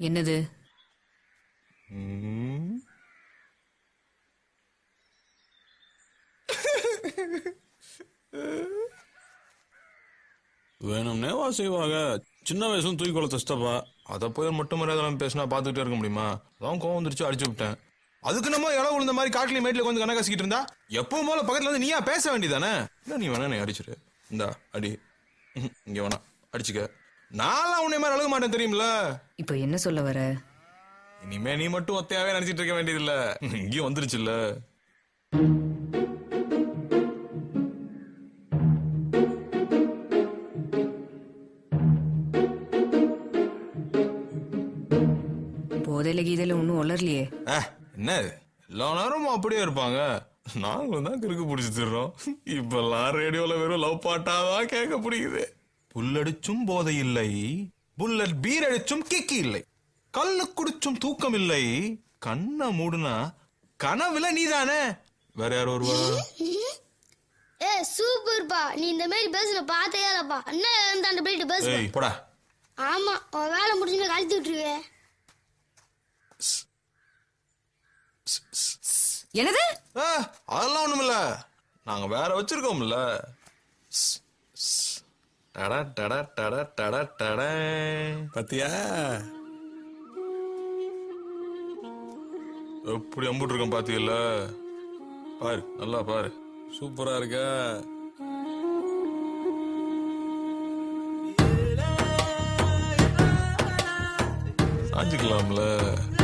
என்னது ம். வேணும்னேவா செய்வாங்க சின்ன வயசுல தூக்கி கொலை தச்சிட்டப்பா அதை போய் மட்டும் மரியாதை பேசினா பார்த்துக்கிட்டே இருக்க முடியுமா அதான் கோவம் வந்துருச்சு அடிச்சு விட்டேன் அதுக்கு நம்ம இளவு விழுந்த மாதிரி காட்டுல மேட்ல கொஞ்சம் கணக்கு கசிக்கிட்டு இருந்தா எப்பவும் போல பக்கத்துல வந்து நீயா பேச வேண்டியதானே இல்ல நீ வேணா நீ அடிச்சிரு இந்தா அடி ம்ஹும், இங்க வேணா அடிச்சுக்க நான்லாம் உன்னை மாதிரி அழக மாட்டேன் தெரியுமில இப்போ என்ன சொல்ல வர இனிமே நீ மட்டும் ஒத்தையாவே நினைச்சிட்டு இருக்க வேண்டியதில்ல இங்கேயும் வந்துருச்சுல்ல போதையில கீதையில ஒன்றும் உளரலையே அஹ், என்ன இது? எல்லா நேரமும் அப்படியே இருப்பாங்க நாங்களும் தான் கிறுக்கு பிடிச்சி தர்றோம் இப்பெல்லாம் ரேடியோல வெறும் லவ் பாட்டாதான் கேட்க பிடிக்குது புல்லடிச்சும் போதை இல்லை புல்லட் பீர் அடிச்சும் கிக்கி இல்லை கல்லு குடிச்சும் தூக்கம் இல்லை கண்ணை மூடுனா கனவுல நீதானே வேற யார் வருவா ஏ சூப்பர்ப்பா நீ இந்த மாதிரி பேசுன பார்த்தே இல்லப்பா அண்ணன் இருந்து அந்த போயிட்டு பேசு ஏய் போடா ஆமா உன் வேலை முடிஞ்சுமே கழித்து விட்டுருவேன் என்னது ஆ, அதெல்லாம் ஒண்ணுமில்ல நாங்க வேற வச்சிருக்கோம்ல ஸ், ஸ். டட டட டட டட டட பத்தியா எப்படி அம்புட்டு இருக்கோம் பாத்தீங்கல்ல பாரு நல்லா பாரு சூப்பரா இருக்க சாஞ்சுக்கலாம்ல